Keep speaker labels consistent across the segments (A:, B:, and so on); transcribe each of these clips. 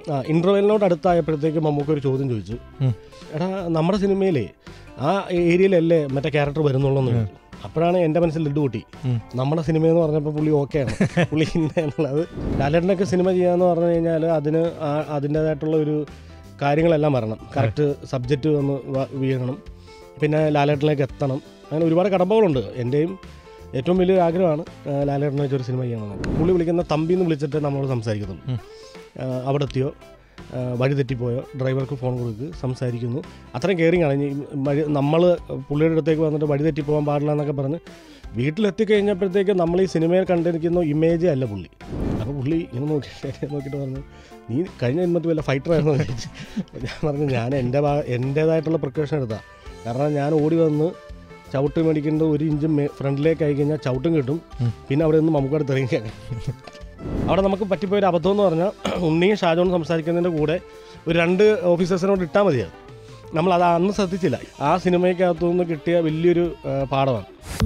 A: ആ ഇൻ്റർവെല്ലിനോട് അടുത്തായപ്പോഴത്തേക്ക് മമ്മൂക്ക ഒരു ചോദ്യം ചോദിച്ചു
B: ഉം.
A: എടാ നമ്മുടെ സിനിമയിലേ ആ ഏരിയയിലല്ലേ മറ്റേ ക്യാരക്ടർ വരുന്നുള്ളൂ എന്ന് ചോദിച്ചു അപ്പോഴാണ് എൻ്റെ മനസ്സിൽ ലഡു കൂട്ടി
B: ഉം.
A: നമ്മുടെ സിനിമ എന്ന് പറഞ്ഞപ്പോൾ പുള്ളി ഓക്കെയാണ് പുള്ളി ഇന്ന എന്നുള്ളത് ലാലേട്ടനൊക്കെ സിനിമ ചെയ്യാന്ന് പറഞ്ഞു കഴിഞ്ഞാൽ അതിന് ആ- അതിൻ്റേതായിട്ടുള്ള ഒരു കാര്യങ്ങളെല്ലാം വരണം കറക്റ്റ് സബ്ജക്റ്റ് വന്ന് വ- വീഴണം പിന്നെ ലാലേട്ടനിലേക്ക് എത്തണം അങ്ങനെ ഒരുപാട് കടമ്പകളുണ്ട് എൻ്റെയും ഏറ്റവും വലിയൊരു ആഗ്രഹമാണ് ആ, ലാലേട്ടനെ വെച്ചൊരു സിനിമ ചെയ്യണമെന്ന് പുള്ളി വിളിക്കുന്ന തമ്പി എന്ന് വിളിച്ചിട്ട് നമ്മളോട് സംസാരിക്കുന്നുള്ളൂ
B: ഉം.
A: ആ, അവിടെ എത്തിയോ ആ, വഴി തെറ്റിപ്പോയോ ഡ്രൈവർക്ക് ഫോൺ കൊടുക്കുക സംസാരിക്കുന്നു അത്രയും കെയറിങ് ആണ് ഇനി വഴി നമ്മൾ പുള്ളിയുടെ അടുത്തേക്ക് വന്നിട്ട് വഴി തെറ്റിപ്പോകാൻ പാടില്ല എന്നൊക്കെ പറഞ്ഞ് വീട്ടിലെത്തി കഴിഞ്ഞപ്പോഴത്തേക്ക് നമ്മൾ ഈ സിനിമയിൽ കണ്ടിരിക്കുന്ന ഇമേജേ അല്ല പുള്ളി അപ്പോൾ പുള്ളി ഇങ്ങനെ നോക്കിയിട്ട് നോക്കിയിട്ട് പറഞ്ഞു നീ കഴിഞ്ഞ ജന്മത്തിൽ വല്ല ഫൈറ്റർ ആയിരുന്നു ചോദിച്ചു അപ്പോൾ ഞാൻ പറഞ്ഞു ഞാൻ എൻ്റെ ഭാ- എൻ്റേതായിട്ടുള്ള പ്രിക്കോഷൻ എടുത്താ കാരണം ഞാൻ ഓടി വന്ന് ചവിട്ട് മേടിക്കേണ്ട ഒരു ഇഞ്ച് ഫ്രണ്ടിലേക്ക് ആയി കഴിഞ്ഞാൽ ചവിട്ടും കിട്ടും
B: ഉം.
A: പിന്നെ അവിടെ നിന്ന് നമുക്കവിടെ തെറിയിക്കാൻ അവിടെ നമുക്ക് പറ്റിപ്പോയൊരു അബദ്ധം എന്ന് പറഞ്ഞാൽ ഉണ്ണിയും ഷാജോണും സംസാരിക്കുന്നതിൻ്റെ കൂടെ ഒരു രണ്ട് ഓഫീസേഴ്സിനോട് ഇട്ടാൽ മതിയാണ് നമ്മൾ അത് അന്ന് ശ്രദ്ധിച്ചില്ല ആ സിനിമയ്ക്കകത്തു നിന്ന് കിട്ടിയ വലിയൊരു ആ, പാഠമാണ്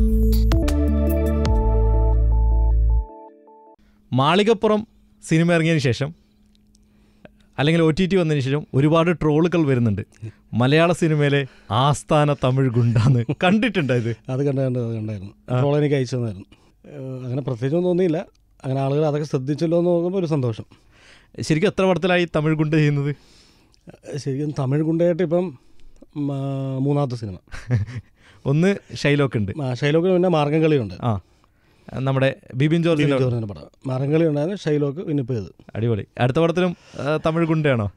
B: മാളികപ്പുറം സിനിമ ഇറങ്ങിയതിന് ശേഷം അല്ലെങ്കിൽ ഒ ടി ടി വന്നതിന് ശേഷം ഒരുപാട് ട്രോളുകൾ വരുന്നുണ്ട് മലയാള സിനിമയിലെ ആസ്ഥാന തമിഴ് ഗുണ്ടാന്ന് കണ്ടിട്ടുണ്ടോ ഇത്
A: അത് കണ്ട കണ്ട് അത് കണ്ടായിരുന്നു അപ്പോൾ എനിക്ക് അയച്ചു തന്നായിരുന്നു ഏഹ് അങ്ങനെ പ്രത്യേകിച്ചൊന്നും തോന്നിയില്ല അങ്ങനെ ആളുകൾ അതൊക്കെ ശ്രദ്ധിച്ചല്ലോ എന്ന് നോക്കുമ്പോൾ ഒരു സന്തോഷം
B: ശരിക്കും എത്ര പടത്തിലായി തമിഴ് ഗുണ്ട ചെയ്യുന്നത്
A: ഏഹ് ശരിക്കും തമിഴ് ഗുണ്ടയായിട്ട് ഇപ്പം ഉം, ആ, മൂന്നാമത്തെ സിനിമ
B: ഒന്ന് ഷൈലോക്ക് ഉണ്ട്
A: ആ, ഷൈലോക്കിന് പിന്നെ മാർഗംകളിയുണ്ട്
B: ആ നമ്മുടെ ബിബിൻ ജോർജിൻ്റെ
A: ജോർജിൻ്റെ പടം മാർഗംകളി ഉണ്ടായിരുന്നു ഷൈലോക്ക് പിന്നെ ഇപ്പോൾ ഇത്
B: അടിപൊളി അടുത്ത പടത്തിലും ആ, തമിഴ് ഗുണ്ടയാണോ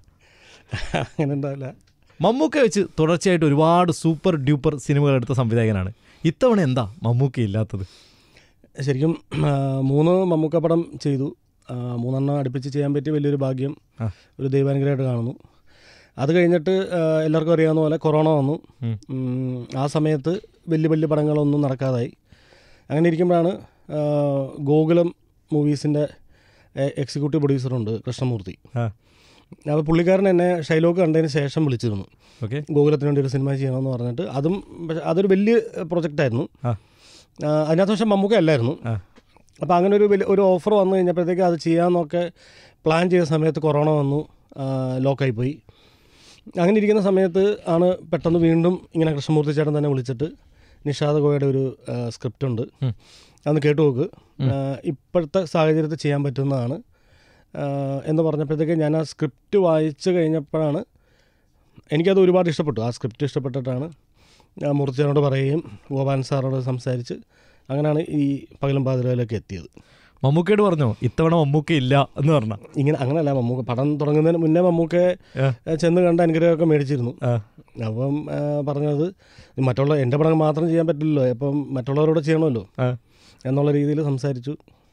A: അങ്ങനെ ഉണ്ടാവില്ല
B: മമ്മൂക്ക വെച്ച് തുടർച്ചയായിട്ട് ഒരുപാട് സൂപ്പർ ഡ്യൂപ്പർ സിനിമകൾ എടുത്ത സംവിധായകനാണ് ഇത്തവണ എന്താ മമ്മൂക്ക ഇല്ലാത്തത്
A: ശരിക്കും ആ, മൂന്ന് മമ്മൂക്ക പടം ചെയ്തു ആ, മൂന്നെണ്ണം അടുപ്പിച്ച് ചെയ്യാൻ പറ്റിയ വലിയൊരു ഭാഗ്യം
B: ആ.
A: ഒരു ദൈവാനുഗ്രഹമായിട്ട് കാണുന്നു അത് കഴിഞ്ഞിട്ട് ആ, എല്ലാവർക്കും അറിയാവുന്ന പോലെ കൊറോണ വന്നു
B: ഉം.
A: ഉം, ആ സമയത്ത് വലിയ വലിയ പടങ്ങളൊന്നും നടക്കാതായി അങ്ങനെ ഇരിക്കുമ്പോഴാണ് ആ, ഗോകുലം മൂവീസിൻ്റെ എക്സിക്യൂട്ടീവ് പ്രൊഡ്യൂസറുണ്ട് കൃഷ്ണമൂർത്തി
B: ആ
A: അപ്പോൾ പുള്ളിക്കാരൻ എന്നെ ഷൈലോക്ക് കണ്ടതിന് ശേഷം വിളിച്ചിരുന്നു
B: ഓക്കെ
A: ഗോകുലത്തിന് വേണ്ടി ഒരു സിനിമ ചെയ്യണമെന്ന് പറഞ്ഞിട്ട് അതും പക്ഷേ അതൊരു വലിയ പ്രൊജക്റ്റായിരുന്നു
B: ആ
A: ആ, അതിനകത്ത് പക്ഷേ മമ്മൂക്ക അല്ലായിരുന്നു
B: ആ
A: അപ്പോൾ അങ്ങനെ ഒരു വലിയ ഒരു ഓഫർ വന്നു കഴിഞ്ഞപ്പോഴത്തേക്ക് അത് ചെയ്യാമെന്നൊക്കെ പ്ലാൻ ചെയ്ത സമയത്ത് കൊറോണ വന്നു ആ, ലോക്കായി പോയി അങ്ങനെ ഇരിക്കുന്ന സമയത്ത് ആണ് പെട്ടെന്ന് വീണ്ടും ഇങ്ങനെ കൃഷ്ണമൂർത്തി ചേട്ടൻ തന്നെ വിളിച്ചിട്ട് നിഷാദ് ഗോയുടെ ഒരു സ്ക്രിപ്റ്റ് ഉണ്ട്
B: ഉം.
A: അതൊന്ന് കേട്ടു നോക്ക് ആ, ഇപ്പോഴത്തെ സാഹചര്യത്തിൽ ചെയ്യാൻ പറ്റുന്നതാണ് ആ, എന്ന് പറഞ്ഞപ്പോഴത്തേക്ക് ഞാൻ ആ സ്ക്രിപ്റ്റ് വായിച്ചു കഴിഞ്ഞപ്പോഴാണ് എനിക്കത് ഒരുപാട് ഇഷ്ടപ്പെട്ടു ആ സ്ക്രിപ്റ്റ് ഇഷ്ടപ്പെട്ടിട്ടാണ് ഞാൻ മൂർത്തിയോട് പറയുകയും ഗോപാലൻ സാറോട് സംസാരിച്ച് അങ്ങനെയാണ് ഈ പകലും പാതിരയിലേക്ക് എത്തിയത്
B: മമ്മൂക്കയോട് പറഞ്ഞോ ഇത്തവണ മമ്മൂക്ക ഇല്ല എന്ന് പറഞ്ഞ
A: ഇങ്ങനെ അങ്ങനെയല്ല മമ്മൂക്ക പടം തുടങ്ങുന്നതിന് മുന്നേ മമ്മൂക്കെ ഏഹ്, ചെന്ന് കണ്ട അനുഗ്രഹമൊക്കെ മേടിച്ചിരുന്നു അപ്പം ഏഹ്, പറഞ്ഞത് മറ്റുള്ള എൻ്റെ പടം മാത്രം ചെയ്യാൻ പറ്റില്ലല്ലോ അപ്പം മറ്റുള്ളവരോട് ചെയ്യണമല്ലോ എന്നുള്ള രീതിയിൽ സംസാരിച്ചു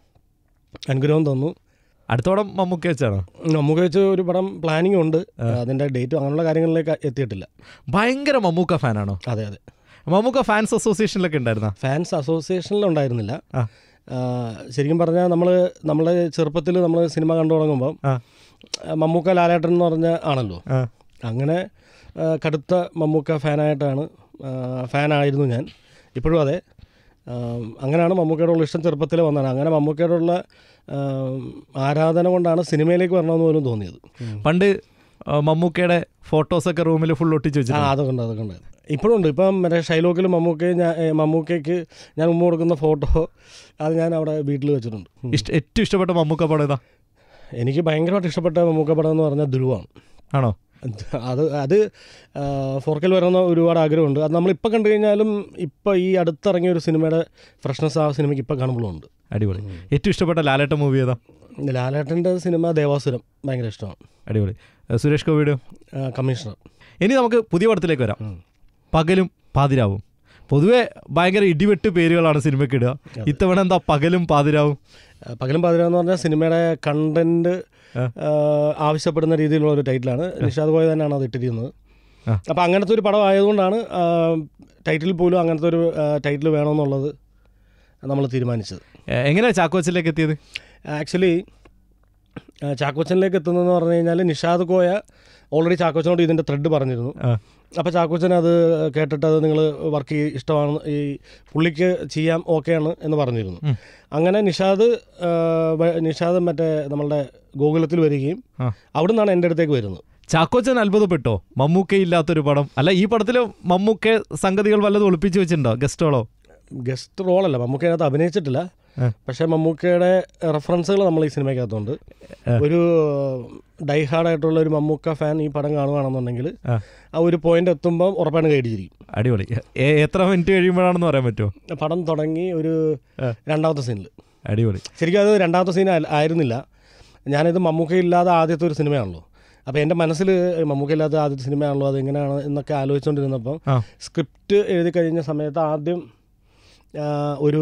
A: അനുഗ്രഹം തന്നു
B: അടുത്ത പടം മമ്മൂക്ക വെച്ചാണോ
A: മമ്മൂക്ക വെച്ച് ഒരു പടം പ്ലാനിങ് ഉണ്ട് അതിൻ്റെ ഡേറ്റും അങ്ങനെയുള്ള കാര്യങ്ങളിലേക്ക് എത്തിയിട്ടില്ല
B: ഭയങ്കര മമ്മൂക്ക ഫാനാണോ
A: അതെ അതെ
B: മമ്മൂക്ക ഫാൻസ് അസോസിയേഷനിലൊക്കെ ഉണ്ടായിരുന്ന
A: ഫാൻസ് അസോസിയേഷനിലുണ്ടായിരുന്നില്ല
B: ആ.
A: ആ, ശരിക്കും പറഞ്ഞാൽ നമ്മൾ നമ്മളെ ചെറുപ്പത്തിൽ നമ്മൾ സിനിമ കണ്ടു തുടങ്ങുമ്പോൾ
B: ആ
A: മമ്മൂക്ക ലാലേട്ടൻ എന്ന് പറഞ്ഞ ആണല്ലോ
B: ആ
A: അങ്ങനെ ആ, കടുത്ത മമ്മൂക്ക ഫാനായിട്ടാണ് ആ, ഫാനായിരുന്നു ഞാൻ ഇപ്പോഴും അതെ ആ, അങ്ങനെയാണ് മമ്മൂക്കയോടുള്ള ഇഷ്ടം ചെറുപ്പത്തിൽ വന്നതാണ് അങ്ങനെ മമ്മൂക്കയോടുള്ള ആ, ആരാധന കൊണ്ടാണ് സിനിമയിലേക്ക് വരണമെന്ന് പോലും തോന്നിയത്
B: പണ്ട് ആ, മമ്മൂക്കയുടെ ഫോട്ടോസൊക്കെ റൂമിൽ ഫുൾ ഒട്ടിച്ച്
A: ആ
B: വെച്ചിട്ടുണ്ട്
A: അതൊക്കെ ഉണ്ട് അതൊക്കെ ഉണ്ട് ഇപ്പോഴും ഉണ്ട് ഇപ്പം മറ്റേ ഷൈലോക്കിൽ മമ്മൂക്കയെ ഞാൻ ഏ, മമ്മൂക്കയ്ക്ക് ഞാൻ ഉമ്മ കൊടുക്കുന്ന ഫോട്ടോ അത് ഞാൻ അവിടെ വീട്ടിൽ വെച്ചിട്ടുണ്ട് ഉം.
B: ഇഷ്ട ഏറ്റവും ഇഷ്ടപ്പെട്ട മമ്മൂക്ക പടം ഏതാ
A: എനിക്ക് ഭയങ്കരമായിട്ട് ഇഷ്ടപ്പെട്ട മമ്മൂക്ക പടം എന്ന് പറഞ്ഞാൽ ധ്രുവാണ്
B: ആണോ
A: അത് അത് ഫോർക്കിൽ വരണമെന്ന് ഒരുപാട് ആഗ്രഹമുണ്ട് അത് നമ്മളിപ്പോൾ കണ്ടു കഴിഞ്ഞാലും ഇപ്പോൾ ഈ അടുത്തിറങ്ങിയ ഒരു സിനിമയുടെ ഫ്രഷ്നെസ് ആ സിനിമയ്ക്ക് ഇപ്പോൾ കാണുമ്പോഴും ഉണ്ട്
B: അടിപൊളി ഏറ്റവും ഇഷ്ടപ്പെട്ട ലാലേട്ട മൂവി ഏതാ
A: ലാലേട്ടൻ്റെ സിനിമ ദേവാസുരം ഭയങ്കര ഇഷ്ടമാണ്
B: അടിപൊളി ആ, സുരേഷ് ഗോപിയുടെയോ
A: ആ, കമ്മീഷണർ
B: ഇനി നമുക്ക് പുതിയ പടത്തിലേക്ക് വരാം
A: ഉം.
B: പകലും പാതിരാവും പൊതുവെ ഭയങ്കര ഇടിവെട്ട് പേരുകളാണ് സിനിമയ്ക്ക് ഇടുക ഇത്തവണ എന്താ പകലും പാതിരാവും
A: ആ, പകലും പാതിര എന്ന് പറഞ്ഞാൽ സിനിമയുടെ കണ്ടന്റ്
B: ആ.
A: ആവശ്യപ്പെടുന്ന രീതിയിലുള്ള ഒരു ടൈറ്റിലാണ് നിഷാദ് കോയ തന്നെയാണ് അത് ഇട്ടിരിക്കുന്നത്
B: ആ.
A: അപ്പോൾ അങ്ങനത്തെ ഒരു പടം ആയതുകൊണ്ടാണ് ടൈറ്റിൽ പോലും അങ്ങനത്തെ ഒരു ടൈറ്റിൽ വേണമെന്നുള്ളത് നമ്മൾ തീരുമാനിച്ചത്
B: എ- എങ്ങനെയാ ചാക്കോച്ചിലേക്ക് എത്തിയത്
A: ആക്ച്വലി ചാക്കോച്ചനിലേക്ക് എത്തുന്നതെന്ന് പറഞ്ഞു കഴിഞ്ഞാൽ നിഷാദ് കോയ ഓൾറെഡി ചാക്കോച്ചനോട് ഇതിൻ്റെ ത്രെഡ് പറഞ്ഞിരുന്നു
B: ആ,
A: അപ്പോൾ ചാക്കോച്ചൻ അത് കേട്ടിട്ട് അത് നിങ്ങൾ വർക്ക് ഇഷ്ടമാണ് ഈ പുള്ളിക്ക് ചെയ്യാം ഓക്കെയാണ് എന്ന് പറഞ്ഞിരുന്നു
B: ഉം.
A: അങ്ങനെ നിഷാദ് ആ, വ- നിഷാദ് മറ്റേ നമ്മളുടെ ഗോകുലത്തിൽ വരികയും
B: ആ.
A: അവിടെ നിന്നാണ് എൻ്റെ അടുത്തേക്ക് വരുന്നത്
B: ചാക്കോച്ചൻ അത്ഭുതപ്പെട്ടോ മമ്മൂക്കയില്ലാത്തൊരു പടം അല്ല ഈ പടത്തിൽ മമ്മൂക്ക സംഗതികൾ വല്ലതും ഒളിപ്പിച്ചു വെച്ചിട്ടുണ്ടോ ഗസ്റ്റുകളോ
A: ഗസ്റ്റ് റോളല്ല മമ്മൂക്ക അതിനകത്ത് അഭിനയിച്ചിട്ടില്ല
B: ആ.
A: പക്ഷേ മമ്മൂക്കയുടെ റെഫറൻസുകൾ നമ്മൾ ഈ സിനിമയ്ക്കകത്തുണ്ട്
B: ആ.
A: ഒരു ഡൈഹാർഡ് ആയിട്ടുള്ള ഒരു മമ്മൂക്ക ഫാൻ ഈ പടം കാണുകയാണെന്നുണ്ടെങ്കിൽ
B: ആ.
A: ആ ഒരു പോയിന്റ് എത്തുമ്പോൾ ഉറപ്പാണ് കൈയടിച്ചിരിക്കും
B: അടിപൊളി എ- എത്ര മിനിറ്റ് കഴിയുമ്പോഴാണെന്ന് പറയാൻ പറ്റുമോ
A: പടം തുടങ്ങി ഒരു
B: ആ.
A: രണ്ടാമത്തെ സീനിൽ
B: അടിപൊളി
A: ശരിക്കും അത് രണ്ടാമത്തെ സീൻ ആയിരുന്നില്ല ഞാനിത് മമ്മൂക്ക ഇല്ലാതെ ആദ്യത്തെ ഒരു സിനിമയാണല്ലോ അപ്പോൾ എൻ്റെ മനസ്സിൽ മമ്മൂക്ക ഇല്ലാത്ത ആദ്യത്തെ സിനിമയാണല്ലോ അത് എങ്ങനെയാണ് എന്നൊക്കെ ആലോചിച്ചുകൊണ്ടിരുന്നപ്പം
B: ആ
A: സ്ക്രിപ്റ്റ് എഴുതി കഴിഞ്ഞ സമയത്ത് ആദ്യം ആ, ഒരു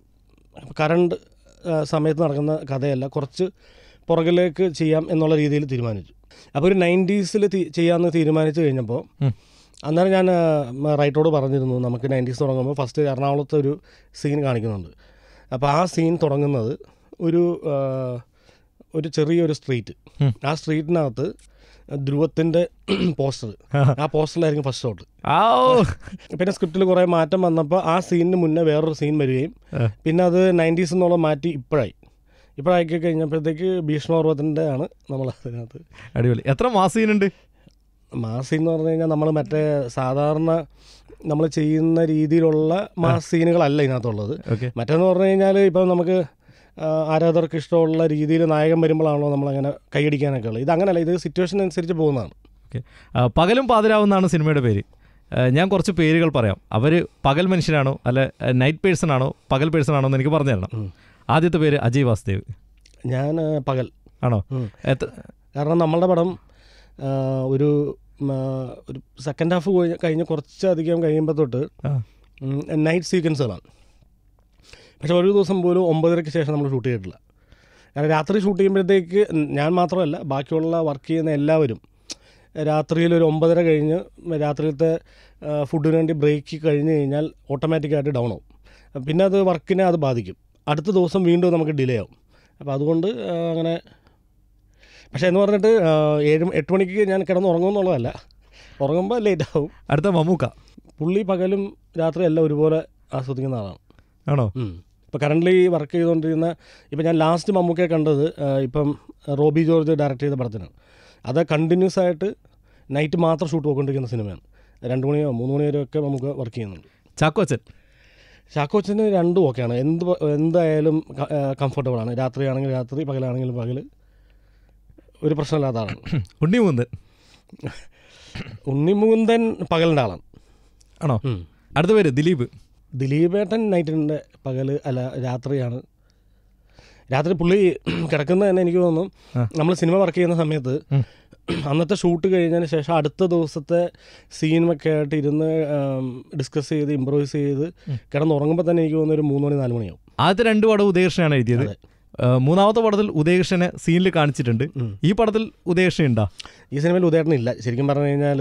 A: കറണ്ട് സമയത്ത് നടക്കുന്ന കഥയല്ല കുറച്ച് പുറകിലേക്ക് ചെയ്യാം എന്നുള്ള രീതിയിൽ തീരുമാനിച്ചു അപ്പോൾ ഒരു നയൻറ്റീസിൽ ചെയ്യാമെന്ന് തീരുമാനിച്ചു കഴിഞ്ഞപ്പോൾ
B: ഉം.
A: അന്നേരം ഞാൻ ആ, റൈറ്ററോട് പറഞ്ഞിരുന്നു നമുക്ക് നയൻറ്റീസ് തുടങ്ങുമ്പോൾ ഫസ്റ്റ് എറണാകുളത്തെ ഒരു സീൻ കാണിക്കുന്നുണ്ട് അപ്പോൾ ആ സീൻ തുടങ്ങുന്നത് ഒരു ആ, ഒരു ചെറിയൊരു സ്ട്രീറ്റ്
B: ഉം.
A: ആ സ്ട്രീറ്റിനകത്ത് ധ്രുവത്തിൻ്റെ പോസ്റ്റർ ആ പോസ്റ്ററിലായിരിക്കും ഫസ്റ്റ് ഷോട്ട്
B: ആ ഓ.
A: പിന്നെ സ്ക്രിപ്റ്റിൽ കുറേ മാറ്റം വന്നപ്പോൾ ആ സീനിന് മുന്നേ വേറൊരു സീൻ വരികയും
B: ആ.
A: പിന്നെ അത് നയൻറ്റീസ് എന്നുള്ള മാറ്റി ഇപ്പോഴായി ഇപ്പോഴാക്കി കഴിഞ്ഞപ്പോഴത്തേക്ക് ഭീഷ്മപർവ്വത്തിൻ്റെ ആണ് നമ്മൾ അതിനകത്ത്
B: അടിപൊളി എത്ര മാസീനുണ്ട്
A: മാസ് സീൻ എന്ന് പറഞ്ഞു കഴിഞ്ഞാൽ നമ്മൾ മറ്റേ സാധാരണ നമ്മൾ ചെയ്യുന്ന രീതിയിലുള്ള മാസ് സീനുകളല്ല ഇതിനകത്തുള്ളത്
B: ഓക്കെ
A: മറ്റേന്ന് പറഞ്ഞു കഴിഞ്ഞാൽ ഇപ്പം നമുക്ക് ആ, ആരാധകർക്ക് ഇഷ്ടമുള്ള രീതിയിൽ നായകൻ വരുമ്പോഴാണല്ലോ നമ്മളങ്ങനെ കൈയടിക്കാനൊക്കെ ഉള്ളത് ഇത് അങ്ങനെയല്ല ഇത് സിറ്റുവേഷൻ അനുസരിച്ച് പോകുന്നതാണ്
B: ഓക്കെ പകലും പാതിരാവുന്നാണ് സിനിമയുടെ പേര് ആ, ഞാൻ കുറച്ച് പേരുകൾ പറയാം അവർ പകൽ മനുഷ്യനാണോ അല്ല നൈറ്റ് പേഴ്സൺ ആണോ പകൽ പേഴ്സൺ ആണോ എന്ന് എനിക്ക് പറഞ്ഞു തരണം
A: ഉം.
B: ആദ്യത്തെ പേര് അജയ് വാസുദേവ്
A: ഞാൻ ആ, പകൽ
B: ആണോ
A: ഉം.
B: എത്ര
A: കാരണം നമ്മളുടെ പടം ആ, ഒരു ഉം, ആ, ഒരു സെക്കൻഡ് ഹാഫ് കഴിഞ്ഞ് കുറച്ചധികം കഴിയുമ്പോൾ തൊട്ട്
B: ആ
A: നൈറ്റ് സീക്വൻസുകളാണ് പക്ഷെ ഒരു ദിവസം പോലും ഒമ്പതരയ്ക്ക് ശേഷം നമ്മൾ ഷൂട്ട് ചെയ്തിട്ടില്ല കാരണം രാത്രി ഷൂട്ട് ചെയ്യുമ്പോഴത്തേക്ക് ഞാൻ മാത്രമല്ല ബാക്കിയുള്ള വർക്ക് ചെയ്യുന്ന എല്ലാവരും രാത്രിയിൽ ഒരു ഒമ്പതര കഴിഞ്ഞ് രാത്രിയിലത്തെ ഫുഡിന് വേണ്ടി ബ്രേക്ക് കഴിഞ്ഞ് കഴിഞ്ഞാൽ ഓട്ടോമാറ്റിക്കായിട്ട് ഡൗൺ ആവും പിന്നെ അത് വർക്കിനെ അത് ബാധിക്കും അടുത്ത ദിവസം വീണ്ടും നമുക്ക് ഡിലേ ആവും അപ്പോൾ അതുകൊണ്ട് ആ, അങ്ങനെ പക്ഷേ എന്ന് പറഞ്ഞിട്ട് ആ, ഏഴ് എട്ട് മണിക്ക് ഞാൻ കിടന്ന് ഉറങ്ങുമെന്നുള്ളതല്ല ഉറങ്ങുമ്പോൾ ലേറ്റ് ആവും
B: അടുത്ത മമ്മൂക്ക
A: പുള്ളി പകലും രാത്രി എല്ലാം ഒരുപോലെ ആസ്വദിക്കുന്ന ആളാണ്
B: ആണോ
A: ഇപ്പോൾ കറൻ്റ്ലി വർക്ക് ചെയ്തുകൊണ്ടിരുന്ന ഇപ്പം ഞാൻ ലാസ്റ്റ് മമ്മൂക്കയെ കണ്ടത് ആ, ഇപ്പം റോബി ജോർജ് ഡയറക്റ്റ് ചെയ്ത പടത്തിനാണ് അത് കണ്ടിന്യൂസ് ആയിട്ട് നൈറ്റ് മാത്രം ഷൂട്ട് പോയിക്കൊണ്ടിരിക്കുന്ന സിനിമയാണ് രണ്ട് മണിയോ മൂന്ന് മണി വരെയൊക്കെ നമുക്ക് വർക്ക് ചെയ്യുന്നുണ്ട്
B: ചാക്കോച്ചൻ
A: ചാക്കോച്ചന് രണ്ടും ഓക്കെയാണ് എന്ത് പ- എന്തായാലും കംഫർട്ടബിൾ ആണ് രാത്രിയാണെങ്കിൽ രാത്രി പകലാണെങ്കിൽ പകൽ ഒരു പ്രശ്നമില്ലാത്ത ആളാണ്
B: ഉണ്ണി മുകുന്ദൻ
A: ഉണ്ണിമുകുന്ദൻ പകലിൻ്റെ ആളാണ്
B: ആണോ
A: ഉം.
B: അടുത്ത പേര് ദിലീപ്
A: ദിലീപേട്ടൻ നൈറ്റിൻ്റെ പകൽ അല്ല രാത്രിയാണ് രാത്രി പുള്ളി കിടക്കുന്നത് തന്നെ എനിക്ക് തോന്നുന്നു
B: ആ.
A: നമ്മൾ സിനിമ വർക്ക് ചെയ്യുന്ന സമയത്ത്
B: ഉം.
A: അന്നത്തെ ഷൂട്ട് കഴിഞ്ഞതിന് ശേഷം അടുത്ത ദിവസത്തെ സീനൊക്കെ ആയിട്ട് ഇരുന്ന് ഡിസ്കസ് ചെയ്ത് ഇമ്പ്രൂവൈസ് ചെയ്ത് കിടന്നുറങ്ങുമ്പോൾ തന്നെ എനിക്ക് തോന്നുന്നു ഒരു മൂന്ന് മണി നാല് മണിയാവും
B: ആദ്യത്തെ രണ്ട് പടം ഉദയകൃഷ്ണനാണ് എഴുതിയത്
A: അതെ.
B: ആ, മൂന്നാമത്തെ പടത്തിൽ ഉദയകൃഷ്ണനെ സീനിൽ കാണിച്ചിട്ടുണ്ട്
A: ഉം.
B: ഈ പടത്തിൽ ഉദയകൃഷ്ണൻ ഉണ്ടോ
A: ഈ സിനിമയിൽ ഉദയേട്ടൻ ഇല്ല ശരിക്കും പറഞ്ഞു കഴിഞ്ഞാൽ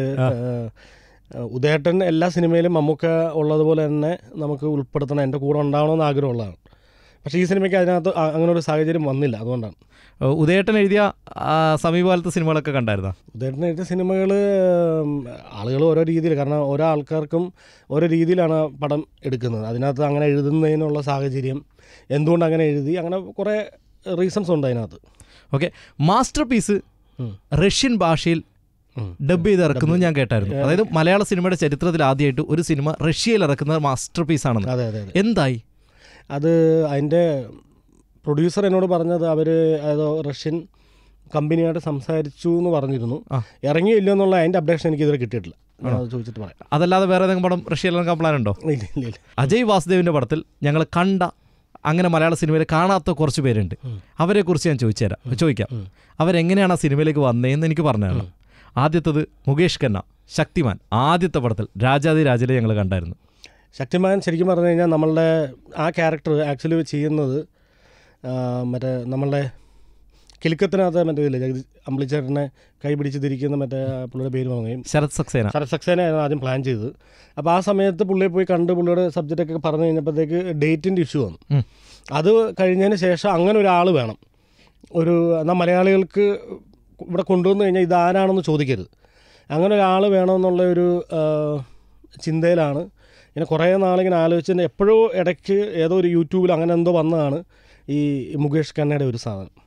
A: ഉദയേട്ടൻ എല്ലാ സിനിമയിലും മമ്മൂക്ക ഉള്ളതുപോലെ തന്നെ നമുക്ക് ഉൾപ്പെടുത്തണം എൻ്റെ കൂടെ ഉണ്ടാവണമെന്ന് ആഗ്രഹമുള്ളതാണ് പക്ഷേ ഈ സിനിമയ്ക്ക് അതിനകത്ത് അ- അങ്ങനെ ഒരു സാഹചര്യം വന്നില്ല അതുകൊണ്ടാണ്
B: ആ, ഉദയേട്ടൻ എഴുതിയ ആ, സമീപകാലത്തെ സിനിമകളൊക്കെ കണ്ടായിരുന്നോ
A: ഉദയേട്ടൻ എഴുതിയ സിനിമകൾ ആളുകൾ ഓരോ രീതിയിൽ കാരണം ഓരോ ആൾക്കാർക്കും ഓരോ രീതിയിലാണ് പടം എടുക്കുന്നത് അതിനകത്ത് അങ്ങനെ എഴുതുന്നതിനുള്ള സാഹചര്യം എന്തുകൊണ്ട് അങ്ങനെ എഴുതി അങ്ങനെ കുറേ റീസൺസ് ഉണ്ട് അതിനകത്ത്
B: ഓക്കെ മാസ്റ്റർ പീസ്
A: ഉം.
B: റഷ്യൻ ഭാഷയിൽ
A: ഉം.
B: ഡബ് ചെയ്ത് ഇറക്കുന്നു ഞാൻ കേട്ടായിരുന്നു അതായത് മലയാള സിനിമയുടെ ചരിത്രത്തിൽ ആദ്യമായിട്ട് ഒരു സിനിമ റഷ്യയിൽ ഇറക്കുന്ന മാസ്റ്റർ പീസ് ആണെന്ന്
A: അതെ അതെ അതെ
B: എന്തായി
A: അത് അതിൻ്റെ പ്രൊഡ്യൂസർ എന്നോട് പറഞ്ഞത് അവർ ഏതോ റഷ്യൻ കമ്പനിയായിട്ട് സംസാരിച്ചു എന്ന് പറഞ്ഞിരുന്നു
B: ആ.
A: ഇറങ്ങിയില്ല എന്നുള്ള അതിൻ്റെ അപ്ഡേഷൻ എനിക്ക് ഇതുവരെ കിട്ടിയിട്ടില്ല ഞാൻ അത് ചോദിച്ചിട്ട് പറയാം
B: അതല്ലാതെ വേറെ ഏതെങ്കിലും പടം റഷ്യയിൽ ഇറക്കാൻ പ്ലാൻ ഉണ്ടോ
A: ഇല്ല ഇല്ല ഇല്ല
B: അജയ് വാസുദേവിൻ്റെ പടത്തിൽ ഞങ്ങൾ കണ്ട അങ്ങനെ മലയാള സിനിമയിൽ കാണാത്ത കുറച്ച് പേരുണ്ട്
A: ഉം.
B: അവരെക്കുറിച്ച് ഞാൻ ചോദിച്ചു തരാം ചോദിക്കാം
A: ഉം.
B: അവരെങ്ങനെയാണ് ആ സിനിമയിലേക്ക് വന്നതെന്ന് എനിക്ക് പറഞ്ഞു തരണം ആദ്യത്തത് മുകേഷ് ഖന്ന ശക്തിമാൻ ആദ്യത്തെ പടത്തിൽ രാജാതി രാജലെ ഞങ്ങൾ കണ്ടായിരുന്നു
A: ശക്തിമാൻ ശരിക്കും പറഞ്ഞു കഴിഞ്ഞാൽ നമ്മളുടെ ആ ക്യാരക്ടർ ആക്ച്വലി ചെയ്യുന്നത് ആ, മറ്റേ നമ്മളുടെ കിലുക്കത്തിനകത്ത് മറ്റേ ഇല്ലേ ജഗതി അമ്പിളിച്ചേട്ടനെ കൈ പിടിച്ച് തിരിക്കുന്ന മറ്റേ ആ പുള്ളിയുടെ പേര് പറയുകയും
B: ശരത് സക്സേന
A: ശരത് സക്സേനയായിരുന്നു ആദ്യം പ്ലാൻ ചെയ്തത് അപ്പോൾ ആ സമയത്ത് പുള്ളിയെ പോയി കണ്ട് പുള്ളിയുടെ സബ്ജക്റ്റൊക്കെ പറഞ്ഞു കഴിഞ്ഞപ്പോഴത്തേക്ക് ഡേറ്റിൻ്റെ ഇഷ്യൂ വന്നു
B: ഉം.
A: അത് കഴിഞ്ഞതിന് ശേഷം അങ്ങനെ ഒരാൾ വേണം ഒരു എന്നാൽ മലയാളികൾക്ക് ഇവിടെ കൊണ്ടുവന്നു കഴിഞ്ഞാൽ ഇതാരാണെന്ന് ചോദിക്കരുത് അങ്ങനെ ഒരാൾ വേണമെന്നുള്ള ഒരു ആ, ചിന്തയിലാണ് ഇങ്ങനെ കുറേ നാളിങ്ങനെ ആലോചിച്ച് എപ്പോഴോ ഇടയ്ക്ക് ഏതോ ഒരു യൂട്യൂബിൽ അങ്ങനെ എന്തോ വന്നതാണ് ഈ മുകേഷ് ഖന്നയുടെ ഒരു സാധനം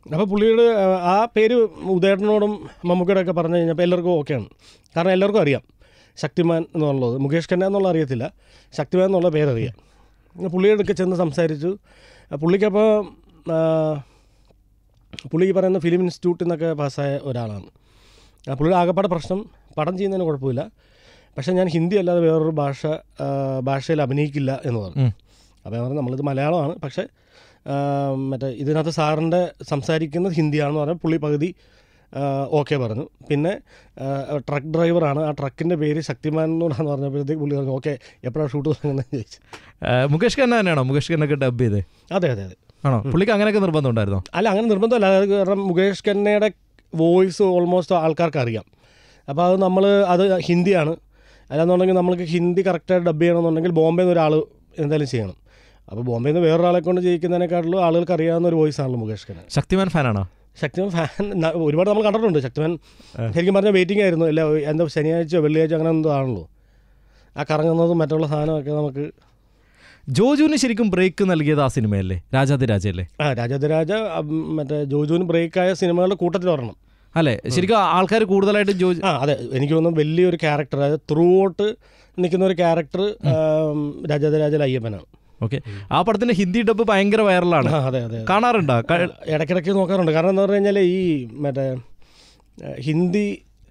A: അപ്പോൾ പുള്ളിയുടെ ആ, ആ പേര് ഉദയേട്ടനോടും മമ്മൂക്കയുടെ ഒക്കെ പറഞ്ഞു കഴിഞ്ഞപ്പോൾ എല്ലാവർക്കും ഓക്കെയാണ് കാരണം എല്ലാവർക്കും അറിയാം ശക്തിമാൻ എന്നുള്ളത് മുകേഷ് ഖന്ന എന്നുള്ള അറിയത്തില്ല ശക്തിമാൻ എന്നുള്ള പേരറിയാം പിന്നെ പുള്ളിയുടെ അടുക്കെ ചെന്ന് സംസാരിച്ചു ആ, പുള്ളിക്കപ്പോൾ ആ, പുള്ളി ഈ പറയുന്ന ഫിലിം ഇൻസ്റ്റിറ്റ്യൂട്ടിൽ നിന്നൊക്കെ പാസ്സായ ഒരാളാണ് ആ പുള്ളിയുടെ ആകപ്പാടെ പ്രശ്നം പടം ചെയ്യുന്നതിന് കുഴപ്പമില്ല പക്ഷേ ഞാൻ ഹിന്ദി അല്ലാതെ വേറൊരു ഭാഷ ആ, ഭാഷയിൽ അഭിനയിക്കില്ല എന്ന് പറഞ്ഞു
B: ഉം.
A: അപ്പോൾ ഞാൻ പറഞ്ഞു നമ്മളിത് മലയാളമാണ് പക്ഷേ ആ, മറ്റേ ഇതിനകത്ത് സാറിൻ്റെ സംസാരിക്കുന്നത് ഹിന്ദിയാണെന്ന് പറഞ്ഞാൽ പുള്ളി പകുതി ഓക്കെ പറഞ്ഞു പിന്നെ ആ, ട്രക്ക് ഡ്രൈവറാണ് ആ ട്രക്കിൻ്റെ പേര് ശക്തിമാൻ എന്നോടാന്ന് പറഞ്ഞപ്പോഴത്തേക്ക് പുള്ളി പറഞ്ഞു ഓക്കെ എപ്പോഴാണ് ഷൂട്ട് തുടങ്ങുന്നത് ചോദിച്ചു
B: ഏഹ് മുകേഷ് ഖന്ന തന്നെയാണോ മുകേഷ് ഖന്നൊക്കെ ഡബ് ചെയ്തേ
A: അതെ അതെ അതെ
B: ആണോ പുള്ളിക്ക് അങ്ങനെയൊക്കെ നിർബന്ധം ഉണ്ടായിരുന്നോ
A: അല്ല അങ്ങനെ നിർബന്ധമല്ല അത് കാരണം മുകേഷ് ഖന്നയുടെ വോയിസ് ഓൾമോസ്റ്റ് ആൾക്കാർക്ക് അറിയാം അപ്പോൾ അത് നമ്മൾ അത് ഹിന്ദിയാണ് അല്ലാന്നുണ്ടെങ്കിൽ നമ്മൾക്ക് ഹിന്ദി കറക്റ്റായിട്ട് ഡബ് ചെയ്യണമെന്നുണ്ടെങ്കിൽ ബോംബെയിൽ നിന്ന് ഒരാൾ എന്തായാലും ചെയ്യണം അപ്പോൾ ബോംബെയിൽ നിന്ന് വേറൊരാളെ കൊണ്ട് ചെയ്യിക്കുന്നതിനെക്കാട്ടിലും ആളുകൾക്ക് അറിയാവുന്ന ഒരു വോയിസ് ആണല്ലോ മുകേഷ് ഖന്ന
B: ശക്തിമാൻ ഫാനാണോ
A: ശക്തിമാൻ ഫാൻ ന- ഒരുപാട് നമ്മൾ കണ്ടിട്ടുണ്ട് ശക്തിമാൻ ശരിക്കും പറഞ്ഞാൽ വെയിറ്റിംഗ് ആയിരുന്നു അല്ല എന്താ ശനിയാഴ്ചയോ വെള്ളിയാഴ്ച അങ്ങനെ എന്തോ ആണല്ലോ ആ കറങ്ങുന്നതും മറ്റുള്ള സാധനമൊക്കെ നമുക്ക്
B: ജോജുവിന് ശരിക്കും ബ്രേക്ക് നൽകിയത് ആ സിനിമയല്ലേ രാജാതിരാജയല്ലേ
A: ആ രാജാതിരാജ ഉം, മറ്റേ ജോജുവിന് ബ്രേക്കായ സിനിമകളുടെ കൂട്ടത്തിൽ വരണം
B: അല്ലേ ശരിക്കും ആൾക്കാർ കൂടുതലായിട്ട് ജോജു
A: ആ അതെ എനിക്ക് തോന്നുന്നു വലിയൊരു ക്യാരക്ടർ അതായത് ത്രൂ ഔട്ട് നിൽക്കുന്ന ഒരു ക്യാരക്ടർ രാജാതിരാജൽ അയ്യപ്പനാണ്
B: ഓക്കെ ആ പടത്തിന്റെ ഹിന്ദി ഡബ് ഭയങ്കര വൈറലാണ്
A: ആ അതെ അതെ
B: കാണാറുണ്ടോ ക-
A: ഇടയ്ക്കിടയ്ക്ക് നോക്കാറുണ്ട് കാരണം എന്താ പറഞ്ഞു കഴിഞ്ഞാൽ ഈ മറ്റേ ആ, ഹിന്ദി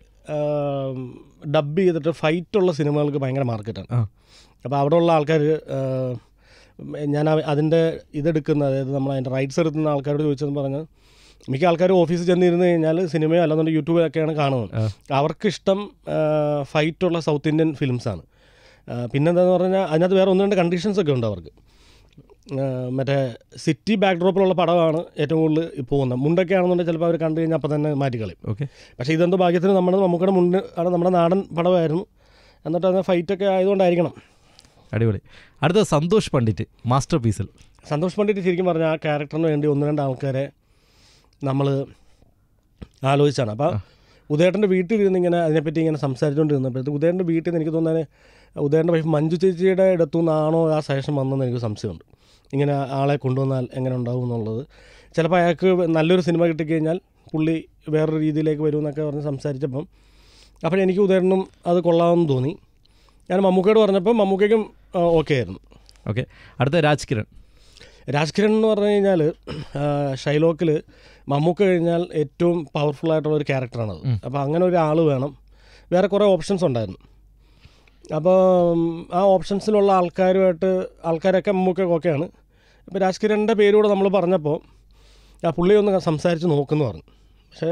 A: ഡബ് ചെയ്തിട്ട് ഫൈറ്റുള്ള സിനിമകൾക്ക് ഭയങ്കര മാർക്കറ്റാണ്
B: ആ.
A: അപ്പോൾ അവിടെ ഉള്ള ആൾക്കാർ ഞാൻ അവ- അതിൻ്റെ ഇതെടുക്കുന്ന അതായത് നമ്മൾ അതിൻ്റെ റൈറ്റ്സ് എടുക്കുന്ന ആൾക്കാരോട് ചോദിച്ചതെന്ന് പറഞ്ഞാൽ മിക്ക ആൾക്കാരും ഓഫീസിൽ ചെന്നിരുന്ന് കഴിഞ്ഞാൽ സിനിമയോ അല്ലെന്നുണ്ടെങ്കിൽ യൂട്യൂബിലൊക്കെയാണ് കാണുന്നത്
B: ആ.
A: അവർക്കിഷ്ടം ഫൈറ്റുള്ള സൗത്ത് ഇന്ത്യൻ ഫിലിംസാണ് പിന്നെന്താന്ന് പറഞ്ഞാൽ അതിനകത്ത് വേറെ ഒന്ന് രണ്ട് കണ്ടീഷൻസ് ഒക്കെ ഉണ്ട് അവർക്ക് ആ, മറ്റേ സിറ്റി ബാക്ക്ഡ്രോപ്പിലുള്ള പടമാണ് ഏറ്റവും കൂടുതൽ പോകുന്നത് മുണ്ടൊക്കെ ആണെന്നുണ്ടെങ്കിൽ ചിലപ്പോൾ അവർ കണ്ടു കഴിഞ്ഞാൽ അപ്പം തന്നെ മാറ്റിക്കളയും
B: ഓക്കെ
A: പക്ഷേ ഇതെന്തോ ഭാഗ്യത്തിന് നമ്മുടെ നമുക്കിടെ മുണ്ട് ആണ് നമ്മുടെ നാടൻ പടമായിരുന്നു എന്നിട്ട് അത് ഫൈറ്റൊക്കെ ആയതുകൊണ്ടായിരിക്കണം
B: അടിപൊളി അടുത്ത സന്തോഷ് പണ്ഡിറ്റ് മാസ്റ്റർ പീസിൽ
A: സന്തോഷ് പണ്ഡിറ്റ് ശരിക്കും പറഞ്ഞാൽ ആ ക്യാരക്ടറിന് വേണ്ടി ഒന്ന് രണ്ട് ആൾക്കാരെ നമ്മൾ ആലോചിച്ചാണ് അപ്പോൾ ഉദയേട്ടൻ്റെ വീട്ടിൽ ഇരുന്ന് ഇങ്ങനെ അതിനെപ്പറ്റി ഇങ്ങനെ സംസാരിച്ചുകൊണ്ടിരുന്നപ്പോഴത്തേക്ക് ഉദയേട്ടൻ്റെ വീട്ടിൽ നിന്ന് എനിക്ക് തോന്നുന്നത് ഉദയേട്ടൻ്റെ വൈഫ് മഞ്ജു ചേച്ചിയുടെ അടുത്തു നിന്നാണോ ആ സജഷൻ വന്നതെന്ന് എനിക്ക് സംശയമുണ്ട് ഇങ്ങനെ ആളെ കൊണ്ടുവന്നാൽ എങ്ങനെ ഉണ്ടാവും എന്നുള്ളത് ചിലപ്പോൾ അയാൾക്ക് നല്ലൊരു സിനിമ കിട്ടിക്കഴിഞ്ഞാൽ പുള്ളി വേറൊരു രീതിയിലേക്ക് വരുമെന്നൊക്കെ പറഞ്ഞ് സംസാരിച്ചപ്പം അപ്പോൾ എനിക്ക് ഉദയേട്ടനും അത് കൊള്ളാമെന്ന് തോന്നി ഞാൻ മമ്മൂക്കയോട് പറഞ്ഞപ്പോൾ മമ്മൂക്കയ്ക്കും ഓക്കെ ആയിരുന്നു
B: ഓക്കെ അടുത്ത രാജ് കിരൺ
A: രാജ് കിരൺ എന്ന് പറഞ്ഞു കഴിഞ്ഞാൽ ഷൈലോക്കിൽ മമ്മൂക്ക കഴിഞ്ഞാൽ ഏറ്റവും പവർഫുൾ ആയിട്ടുള്ള ഒരു ക്യാരക്ടറാണത് അപ്പോൾ അങ്ങനെ ഒരാൾ വേണം വേറെ കുറേ ഓപ്ഷൻസ് ഉണ്ടായിരുന്നു അപ്പോൾ ആ ഓപ്ഷൻസിലുള്ള ആൾക്കാരുമായിട്ട് ആൾക്കാരൊക്കെ മമ്മൂക്ക ഓക്കെയാണ് അപ്പോൾ രാജ് കിരണിൻ്റെ പേരൂടെ നമ്മൾ പറഞ്ഞപ്പോൾ ആ പുള്ളി ഒന്ന് സംസാരിച്ച് നോക്കുന്നു പറഞ്ഞു പക്ഷേ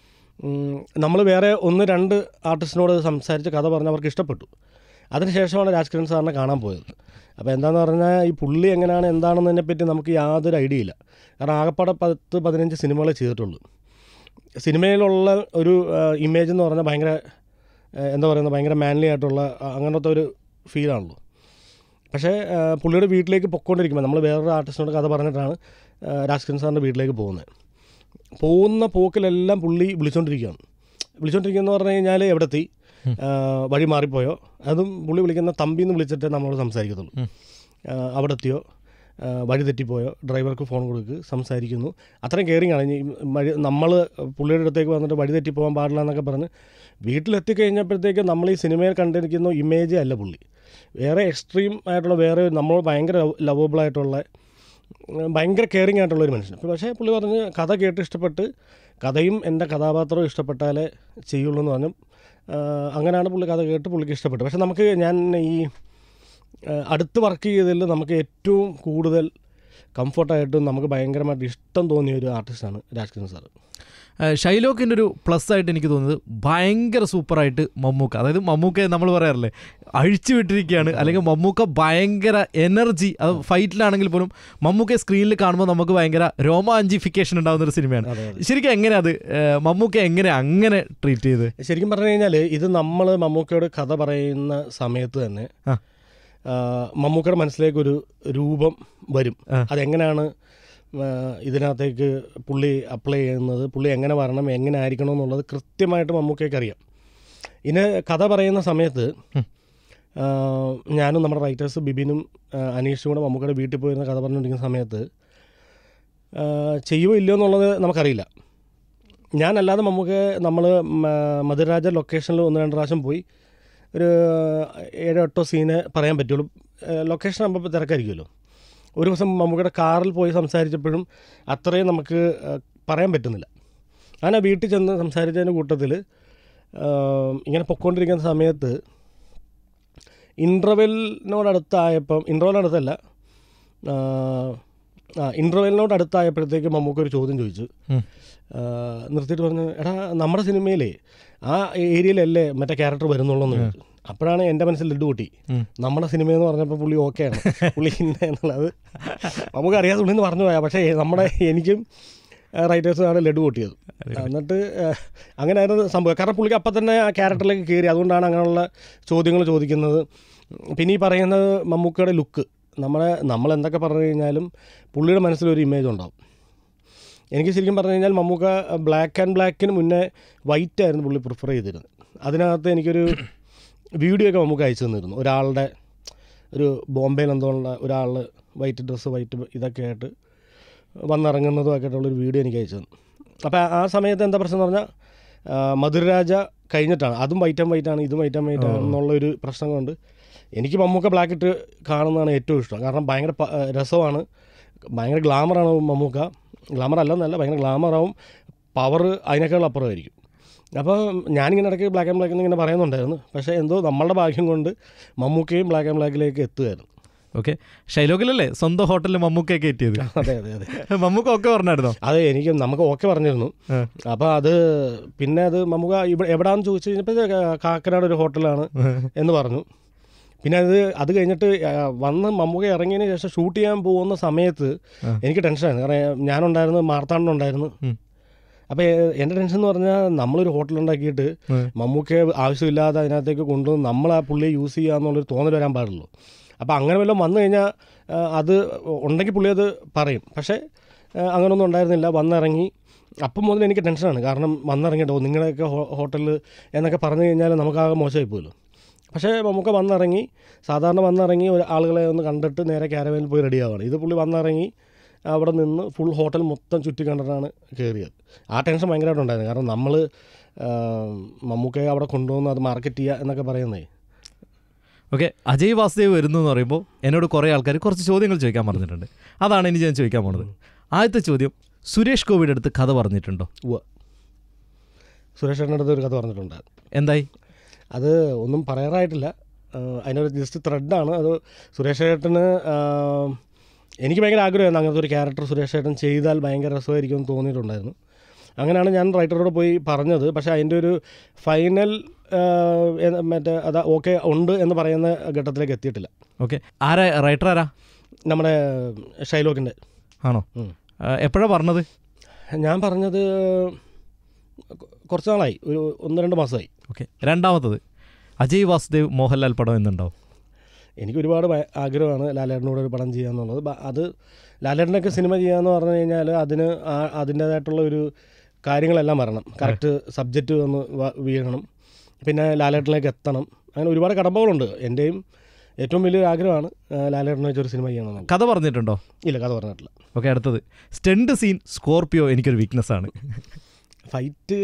A: നമ്മൾ വേറെ ഒന്ന് രണ്ട് ആർട്ടിസ്റ്റിനോട് സംസാരിച്ച് കഥ പറഞ്ഞ് അവർക്ക് ഇഷ്ടപ്പെട്ടു അതിനുശേഷമാണ് രാജ് കിരൺ സാറിനെ കാണാൻ പോയത് അപ്പോൾ എന്താണെന്ന് പറഞ്ഞാൽ ഈ പുള്ളി എങ്ങനെയാണ് എന്താണെന്നതിനെ പറ്റി നമുക്ക് യാതൊരു ഐഡിയ ഇല്ല കാരണം ആകപ്പാടെ പത്ത് പതിനഞ്ച് സിനിമകളെ ചെയ്തിട്ടുള്ളൂ സിനിമയിലുള്ള ഒരു ഇമേജ് എന്ന് പറഞ്ഞാൽ ഭയങ്കര ആ, എന്താ പറയുന്നത് ഭയങ്കര മാൻലി ആയിട്ടുള്ള ആ, അങ്ങനത്തെ ഒരു ഫീലാണല്ലോ പക്ഷേ ആ, പുള്ളിയുടെ വീട്ടിലേക്ക് പൊക്കോണ്ടിരിക്കുമ്പോൾ നമ്മൾ വേറൊരു ആർട്ടിസ്റ്റിനോട് കഥ പറഞ്ഞിട്ടാണ് ആ, രാജ് കിരൺ സാറിൻ്റെ വീട്ടിലേക്ക് പോകുന്നത് പോകുന്ന പോക്കിലെല്ലാം പുള്ളി വിളിച്ചുകൊണ്ടിരിക്കുകയാണ് വിളിച്ചുകൊണ്ടിരിക്കുകയെന്ന് പറഞ്ഞു കഴിഞ്ഞാൽ എവിടെത്തി ആ, വഴി മാറിപ്പോയോ അതും പുള്ളി വിളിക്കുന്ന തമ്പി എന്ന് വിളിച്ചിട്ട് നമ്മളോട് സംസാരിക്കത്തുള്ളൂ ആ, അവിടെ എത്തിയോ ആ, വഴി തെറ്റിപ്പോയോ ഡ്രൈവർക്ക് ഫോൺ കൊടുക്കുക സംസാരിക്കുന്നു അത്രയും കെയറിങ് ആണ് ഇനി വഴി നമ്മൾ പുള്ളിയുടെ അടുത്തേക്ക് വന്നിട്ട് വഴി തെറ്റിപ്പോകാൻ പാടില്ല എന്നൊക്കെ പറഞ്ഞ് വീട്ടിലെത്തിക്കഴിഞ്ഞപ്പോഴത്തേക്ക് നമ്മൾ ഈ സിനിമയിൽ കണ്ടിരിക്കുന്ന ഇമേജ് അല്ല പുള്ളി വേറെ എക്സ്ട്രീം ആയിട്ടുള്ള വേറെ നമ്മൾ ഭയങ്കര ലവബിൾ ആയിട്ടുള്ള ഉം, ഭയങ്കര കെയറിങ് ആയിട്ടുള്ള ഒരു മനുഷ്യൻ പക്ഷേ പുള്ളി പറഞ്ഞ് കഥ കേട്ട് ഇഷ്ടപ്പെട്ട് കഥയും എൻ്റെ കഥാപാത്രവും ഇഷ്ടപ്പെട്ടാലേ ചെയ്യുള്ളൂ എന്ന് പറഞ്ഞു ആ, അങ്ങനെയാണ് പുള്ളി കഥ കേട്ട് പുള്ളിക്ക് ഇഷ്ടപ്പെട്ടു പക്ഷേ നമുക്ക് ഞാൻ ഈ ആ, അടുത്ത് വർക്ക് ചെയ്തതിൽ നമുക്ക് ഏറ്റവും കൂടുതൽ കംഫർട്ടായിട്ടും നമുക്ക് ഭയങ്കരമായിട്ട് ഇഷ്ടം തോന്നിയ ഒരു ആർട്ടിസ്റ്റാണ് രാജ്കിരൺ സാറ്
B: ഷൈലോക്കിൻ്റെ ഒരു പ്ലസ് ആയിട്ട് എനിക്ക് തോന്നുന്നത് ഭയങ്കര സൂപ്പറായിട്ട് മമ്മൂക്ക അതായത് മമ്മൂക്ക നമ്മൾ പറയാറില്ലേ അഴിച്ചു വിട്ടിരിക്കുകയാണ് അല്ലെങ്കിൽ മമ്മൂക്ക ഭയങ്കര എനർജി അത് ഫൈറ്റിലാണെങ്കിൽ പോലും മമ്മൂക്ക സ്ക്രീനിൽ കാണുമ്പോൾ നമുക്ക് ഭയങ്കര രോമാഞ്ചിഫിക്കേഷൻ ഉണ്ടാകുന്ന ഒരു സിനിമയാണ്
A: അതെ അതെ
B: ശരിക്കും എങ്ങനെ അത് ഏഹ്, മമ്മൂക്ക എങ്ങനെ അങ്ങനെ ട്രീറ്റ് ചെയ്ത്
A: ശരിക്കും പറഞ്ഞു കഴിഞ്ഞാൽ ഇത് നമ്മൾ മമ്മൂക്കയോട് കഥ പറയുന്ന സമയത്ത് തന്നെ
B: ആ.
A: ആ, മമ്മൂക്കയുടെ മനസ്സിലേക്കൊരു രൂപം വരും
B: ആ.
A: അതെങ്ങനെയാണ് ആ, ഇതിനകത്തേക്ക് പുള്ളി അപ്ലൈ ചെയ്യുന്നത് പുള്ളി എങ്ങനെ വരണം എങ്ങനെ ആയിരിക്കണം എന്നുള്ളത് കൃത്യമായിട്ട് മമ്മൂക്കയ്ക്ക് അറിയാം ഇനി കഥ പറയുന്ന സമയത്ത്
B: ഉം.
A: ആ, ഞാനും നമ്മുടെ റൈറ്റേഴ്സ് ബിബിനും ആ, അനീഷും കൂടെ മമ്മൂക്കയുടെ വീട്ടിൽ പോയിരുന്ന കഥ പറഞ്ഞുകൊണ്ടിരിക്കുന്ന സമയത്ത് ആ, ചെയ്യുമോ ഇല്ലയോ എന്നുള്ളത് നമുക്കറിയില്ല ഞാനല്ലാതെ നമുക്ക് നമ്മൾ മധുരാജ ലൊക്കേഷനിൽ ഒന്ന് രണ്ട് പ്രാവശ്യം പോയി ഒരു ഏഴോ എട്ടോ സീന് പറയാൻ പറ്റുള്ളൂ ലൊക്കേഷൻ ആകുമ്പോൾ തിരക്കായിരിക്കുമല്ലോ ഒരു ദിവസം മമ്മൂക്കയുടെ കാറിൽ പോയി സംസാരിച്ചപ്പോഴും അത്രയും നമുക്ക് ആ, പറയാൻ പറ്റുന്നില്ല അങ്ങനെ വീട്ടിൽ ചെന്ന് സംസാരിച്ചതിൻ്റെ കൂട്ടത്തിൽ ഇങ്ങനെ പൊയ്ക്കൊണ്ടിരിക്കുന്ന സമയത്ത് ഇൻ്റർവെല്ലിനോടടുത്തായപ്പം ഇൻ്റർവെല്ലിനടുത്തല്ല ആ, ആ ഇൻ്റർവെല്ലിനോട് അടുത്തായപ്പോഴത്തേക്ക് മമ്മൂക്ക ഒരു ചോദ്യം ചോദിച്ചു
B: ഉം.
A: ആ, നിർത്തിയിട്ട് പറഞ്ഞു എടാ നമ്മുടെ സിനിമയിലേ ആ ഏരിയയിലല്ലേ മറ്റേ ക്യാരക്ടർ വരുന്നുള്ളൂ എന്ന് ചോദിച്ചു അപ്പോഴാണ് എൻ്റെ മനസ്സിൽ ലഡു കൂട്ടി
B: ഉം.
A: നമ്മുടെ സിനിമയെന്ന് പറഞ്ഞപ്പോൾ പുള്ളി ഓക്കെയാണ് പുള്ളി ഇന്ന എന്നുള്ളത് നമുക്ക് അറിയാതെ ഉള്ളിൽ നിന്ന് പറഞ്ഞു പോയാൽ പക്ഷേ നമ്മുടെ എനിക്കും റൈറ്റേഴ്സാണ് ലഡു കൂട്ടിയത് എന്നിട്ട് ആ, അങ്ങനെയായിരുന്നു സംഭവം കാരണം പുള്ളിക്ക് അപ്പം തന്നെ ആ ക്യാരക്ടറിലേക്ക് കയറി അതുകൊണ്ടാണ് അങ്ങനെയുള്ള ചോദ്യങ്ങൾ ചോദിക്കുന്നത് പിന്നെ ഈ പറയുന്നത് മമ്മൂക്കയുടെ ലുക്ക് നമ്മളെ നമ്മൾ എന്തൊക്കെ പറഞ്ഞു കഴിഞ്ഞാലും പുള്ളിയുടെ മനസ്സിലൊരു ഇമേജ് ഉണ്ടാവും എനിക്ക് ശരിക്കും പറഞ്ഞു കഴിഞ്ഞാൽ മമ്മൂക്ക ബ്ലാക്ക് ആൻഡ് ബ്ലാക്കിന് മുന്നേ വൈറ്റ് ആയിരുന്നു പുള്ളി പ്രിഫർ ചെയ്തിരുന്നത് അതിനകത്ത് എനിക്കൊരു വീഡിയോ ഒക്കെ മമ്മൂക്ക അയച്ചു തന്നിരുന്നു ഒരാളുടെ ഒരു ബോംബെയിൽ എന്തോ ഉള്ള ഒരാൾ വൈറ്റ് ഡ്രസ്സ് വൈറ്റ് ഇതൊക്കെ ആയിട്ട് വന്നിറങ്ങുന്നതും ഒക്കെ ആയിട്ടുള്ളൊരു വീഡിയോ എനിക്ക് അയച്ചു തന്നു അപ്പോൾ ആ സമയത്ത് എന്താ പ്രശ്നം എന്ന് പറഞ്ഞാൽ ആ, മധുരരാജ കഴിഞ്ഞിട്ടാണ് അതും വൈറ്റ് ആൻഡ് വൈറ്റ് ആണ് ഇതും വൈറ്റ് ആൻഡ് വൈറ്റ് ആണ് എന്നുള്ളൊരു പ്രശ്നം കൊണ്ട് എനിക്ക് മമ്മൂക്ക ബ്ലാക്ക് ഇട്ട് കാണുന്നതാണ് ഏറ്റവും ഇഷ്ടം കാരണം ഭയങ്കര പ- രസമാണ് ഭയങ്കര ഗ്ലാമറാണ് മമ്മൂക്ക ഗ്ലാമർ അല്ലെന്നല്ല ഭയങ്കര ഗ്ലാമറാവും പവർ അതിനേക്കാൾ അപ്പുറമായിരിക്കും അപ്പോൾ ഞാനിങ്ങനെ ഇടയ്ക്ക് ബ്ലാക്ക് ആൻഡ് ബ്ലാക്ക് ഇങ്ങനെ പറയുന്നുണ്ടായിരുന്നു പക്ഷേ എന്തോ നമ്മളുടെ ഭാഗ്യം കൊണ്ട് മമ്മൂക്കയും ബ്ലാക്ക് ആൻഡ് ബ്ലാക്കിലേക്ക് എത്തുമായിരുന്നു
B: ഓക്കെ ഷൈലോക്കിലല്ലേ സ്വന്തം ഹോട്ടലിൽ മമ്മൂക്കയൊക്കെ എത്തിയത്
A: അതെ അതെ അതെ
B: മമ്മൂക്ക ഒക്കെ പറഞ്ഞായിരുന്നോ
A: അതെ എനിക്ക് നമുക്ക് ഓക്കെ പറഞ്ഞിരുന്നു
B: ആ.
A: അപ്പോൾ അത് പിന്നെ അത് നമുക്ക് ഇവിടെ എവിടാന്ന് ചോദിച്ചു കഴിഞ്ഞപ്പോൾ ഇത് കാക്കനാട് ഒരു ഹോട്ടലാണ് എന്ന് പറഞ്ഞു പിന്നെ അത് അത് കഴിഞ്ഞിട്ട് ആ, വന്ന് മമ്മൂക്ക ഇറങ്ങിയതിന് ശേഷം ഷൂട്ട് ചെയ്യാൻ പോകുന്ന സമയത്ത്
B: ആ.
A: എനിക്ക് ടെൻഷനായിരുന്നു കാരണം ഞാനുണ്ടായിരുന്നു മാർത്താണ്ഡനുണ്ടായിരുന്നു
B: ഉം.
A: അപ്പോൾ എൻ്റെ ടെൻഷൻ എന്ന് പറഞ്ഞാൽ നമ്മളൊരു ഹോട്ടൽ ഉണ്ടാക്കിയിട്ട്
B: ഉം.
A: മമ്മൂക്കയെ ആവശ്യമില്ലാതെ അതിനകത്തേക്ക് കൊണ്ടുവന്ന് നമ്മൾ ആ പുള്ളിയെ യൂസ് ചെയ്യുക എന്നുള്ളൊരു തോന്നൽ വരാൻ പാടുള്ളൂ അപ്പോൾ അങ്ങനെ വല്ലതും വന്നു കഴിഞ്ഞാൽ ആ, അത് ഉണ്ടെങ്കിൽ പുള്ളി അത് പറയും പക്ഷേ ആ, അങ്ങനൊന്നും ഉണ്ടായിരുന്നില്ല വന്നിറങ്ങി അപ്പം മുതൽ എനിക്ക് ടെൻഷനാണ് കാരണം വന്നിറങ്ങിട്ടോ നിങ്ങളുടെയൊക്കെ ഹോ- ഹോട്ടലിൽ എന്നൊക്കെ പറഞ്ഞു കഴിഞ്ഞാൽ നമുക്കാകെ മോശമായി പോയല്ലോ പക്ഷേ നമുക്ക് വന്നിറങ്ങി സാധാരണ വന്നിറങ്ങി ഒരു ആളുകളെ ഒന്ന് കണ്ടിട്ട് നേരെ ക്യാരവനിൽ പോയി റെഡിയാവുകയാണ് ഇത് പുള്ളി വന്നിറങ്ങി അവിടെ നിന്ന് ഫുൾ ഹോട്ടൽ മൊത്തം ചുറ്റി കണ്ടിട്ടാണ് കയറിയത് ആ ടെൻഷൻ ഭയങ്കരമായിട്ട് ഉണ്ടായിരുന്നു കാരണം നമ്മൾ മമ്മൂക്കയെ അവിടെ കൊണ്ടുവന്ന് അത് മാർക്കറ്റ് ചെയ്യുക എന്നൊക്കെ പറയുന്നേ
B: ഓക്കെ അജയ് വാസുദേവ് വരുന്നു എന്ന് പറയുമ്പോൾ എന്നോട് കുറേ ആൾക്കാർ കുറച്ച് ചോദ്യങ്ങൾ ചോദിക്കാൻ പറഞ്ഞിട്ടുണ്ട് അതാണ് ഇനി ഞാൻ ചോദിക്കാൻ പോണത് ആദ്യത്തെ ചോദ്യം സുരേഷ് ഗോപിയുടെ അടുത്ത് കഥ പറഞ്ഞിട്ടുണ്ടോ
A: ഉവ്വ് സുരേഷ് ചേട്ടൻ്റെ അടുത്ത് ഒരു കഥ പറഞ്ഞിട്ടുണ്ടായിരുന്നു
B: എന്തായി
A: അത് ഒന്നും പറയാറായിട്ടില്ല ആ, അതിനൊരു ജസ്റ്റ് ത്രെഡാണ് അത് സുരേഷ് ചേട്ടന് ആ, എനിക്ക് ഭയങ്കര ആഗ്രഹമായിരുന്നു അങ്ങനത്തെ ഒരു ക്യാരക്ടർ സുരേഷ് ചേട്ടൻ ചെയ്താൽ ഭയങ്കര രസമായിരിക്കും എന്ന് തോന്നിയിട്ടുണ്ടായിരുന്നു അങ്ങനെയാണ് ഞാൻ റൈറ്ററോട് പോയി പറഞ്ഞത് പക്ഷേ അതിൻ്റെ ഒരു ഫൈനൽ മറ്റേ അത് ഓക്കെ ഉണ്ട് എന്ന് പറയുന്ന ഘട്ടത്തിലേക്ക് എത്തിയിട്ടില്ല
B: ഓക്കെ ആരാ റൈറ്റർ ആരാ
A: നമ്മുടെ ഷൈലോക്കിൻ്റെ
B: ആണോ
A: ഉം.
B: എപ്പോഴാണ് പറഞ്ഞത്
A: ഞാൻ പറഞ്ഞത് കുറച്ച് നാളായി ഒരു ഒന്ന് രണ്ട് മാസമായി
B: ഓക്കെ രണ്ടാമത്തത് അജയ് വാസുദേവ് മോഹൻലാൽ പടം എന്നുണ്ടാവും
A: എനിക്ക് ഒരുപാട് ഭയ- ആഗ്രഹമാണ് ലാലേട്ടനോട് ഒരു പടം ചെയ്യുക എന്നുള്ളത് ബ- അത് ലാലേട്ടനൊക്കെ സിനിമ ചെയ്യാന്ന് പറഞ്ഞു കഴിഞ്ഞാൽ അതിന് ആ- അതിൻ്റേതായിട്ടുള്ള ഒരു കാര്യങ്ങളെല്ലാം വരണം കറക്റ്റ് സബ്ജക്റ്റ് വന്ന് വ- വീഴണം പിന്നെ ലാലേട്ടനിലേക്ക് എത്തണം അങ്ങനെ ഒരുപാട് കടമ്പകളുണ്ട് എൻ്റെയും ഏറ്റവും വലിയൊരു ആഗ്രഹമാണ് ആ, ലാലേട്ടനെ വെച്ചൊരു സിനിമ ചെയ്യണമെന്നുള്ളത്
B: കഥ പറഞ്ഞിട്ടുണ്ടോ
A: ഇല്ല കഥ പറഞ്ഞിട്ടില്ല
B: ഓക്കെ അടുത്തത് സ്റ്റണ്ട് സീൻ സ്കോർപ്പിയോ എനിക്കൊരു വീക്ക്നെസ് ആണ്
A: ഫൈറ്റ്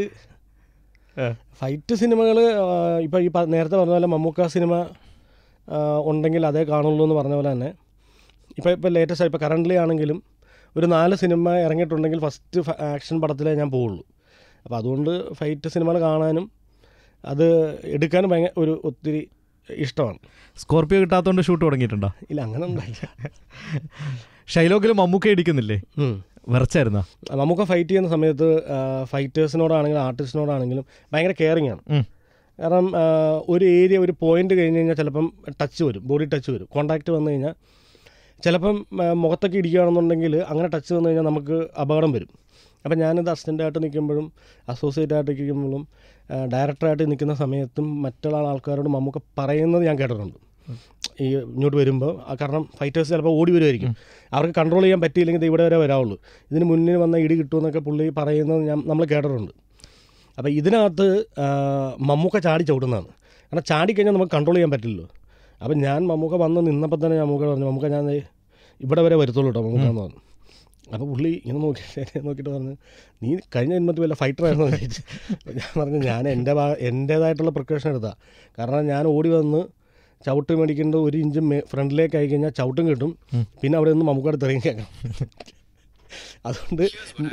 A: ഫൈറ്റ് സിനിമകൾ ഇപ്പോൾ ഈ പ- നേരത്തെ പറഞ്ഞ പോലെ മമ്മൂക്ക സിനിമ ആ, ഉണ്ടെങ്കിൽ അതേ കാണുള്ളൂ എന്ന് പറഞ്ഞ പോലെ തന്നെ ഇപ്പോൾ ഇപ്പോൾ ലേറ്റസ്റ്റ് ഇപ്പോൾ കറൻ്റ്ലി ആണെങ്കിലും ഒരു നാല് സിനിമ ഇറങ്ങിയിട്ടുണ്ടെങ്കിൽ ഫസ്റ്റ് ആക്ഷൻ പടത്തിലേ ഞാൻ പോവുള്ളൂ അപ്പോൾ അതുകൊണ്ട് ഫൈറ്റ് സിനിമകൾ കാണാനും അത് എടുക്കാനും ഭയങ്കര ഒരു ഒത്തിരി ഇഷ്ടമാണ്
B: സ്കോർപ്പിയോ കിട്ടാത്തതുകൊണ്ട് ഷൂട്ട് തുടങ്ങിയിട്ടുണ്ടോ
A: ഇല്ല അങ്ങനെ ഉണ്ടായില്ല
B: ഷൈലോക്കിൽ മമ്മൂക്ക ഇടിക്കുന്നില്ലേ
A: ഉം.
B: വിറച്ചായിരുന്നാ
A: നമുക്ക് ഫൈറ്റ് ചെയ്യുന്ന സമയത്ത് ഫൈറ്റേഴ്സിനോടാണെങ്കിലും ആർട്ടിസ്റ്റിനോടാണെങ്കിലും ഭയങ്കര കെയറിങ് ആണ്
B: ഉം.
A: കാരണം ആ, ഒരു ഏരിയ ഒരു പോയിന്റ് കഴിഞ്ഞ് കഴിഞ്ഞാൽ ചിലപ്പം ടച്ച് വരും ബോഡി ടച്ച് വരും കോണ്ടാക്ട് വന്നു കഴിഞ്ഞാൽ ചിലപ്പം ആ, മുഖത്തൊക്കെ ഇടിക്കുകയാണെന്നുണ്ടെങ്കിൽ അങ്ങനെ ടച്ച് വന്നു കഴിഞ്ഞാൽ നമുക്ക് അപകടം വരും അപ്പം ഞാനിത് അസിസ്റ്റൻ്റായിട്ട് നിൽക്കുമ്പോഴും അസോസിയേറ്റ് ആയിട്ട് നിൽക്കുമ്പോഴും ആ, ഡയറക്ടറായിട്ട് നിൽക്കുന്ന സമയത്തും മറ്റുള്ള ആൾക്കാരോട് നമുക്ക് പറയുന്നത് ഞാൻ കേട്ടിട്ടുണ്ട് ഈ ഇങ്ങോട്ട് വരുമ്പോൾ ആ കാരണം ഫൈറ്റേഴ്സ് ചിലപ്പോൾ ഓടി വരുമായിരിക്കും അവർക്ക് കൺട്രോൾ ചെയ്യാൻ പറ്റിയില്ലെങ്കിൽ ഇത് ഇവിടെ വരെ വരാവുള്ളൂ ഇതിന് മുന്നിൽ വന്ന ഇടി കിട്ടുമെന്നൊക്കെ പുള്ളി പറയുന്നത് ഞാൻ നമ്മൾ കേട്ടിട്ടുണ്ട് അപ്പോൾ ഇതിനകത്ത് ആ, മമ്മൂക്ക ചാടി ചവിട്ടുന്നതാണ് കാരണം ചാടിക്കഴിഞ്ഞാൽ നമുക്ക് കൺട്രോൾ ചെയ്യാൻ പറ്റില്ലല്ലോ അപ്പം ഞാൻ മമ്മൂക്ക വന്ന് നിന്നപ്പോൾ തന്നെ ഞാൻ മമ്മൂക്ക പറഞ്ഞു മമ്മൂക്ക ഞാൻ ദേ ഇവിടെ വരെ വരുത്തുള്ളൂ കേട്ടോ മമ്മൂക്ക എന്ന് പറഞ്ഞു അപ്പോൾ പുള്ളി ഇങ്ങനെ നോക്കി എന്നെ നോക്കിയിട്ട് പറഞ്ഞു നീ കഴിഞ്ഞ ജന്മത്തിൽ വല്ല ഫൈറ്ററായിരുന്നു ചോദിച്ചു അപ്പോൾ ഞാൻ പറഞ്ഞു ഞാൻ എൻ്റെ ഭാ എൻ്റേതായിട്ടുള്ള പ്രിക്കോഷൻ എടുത്താൽ കാരണം ഞാൻ ഓടി വന്ന് ചവിട്ട് മേടിക്കേണ്ട ഒരു ഇഞ്ച് മേ- ഫ്രണ്ടിലേക്ക് ആയി കഴിഞ്ഞാൽ ചവിട്ടും കിട്ടും പിന്നെ അവിടെ നിന്ന് നമുക്കവിടെ തെറിയും കേൾക്കണം അതുകൊണ്ട്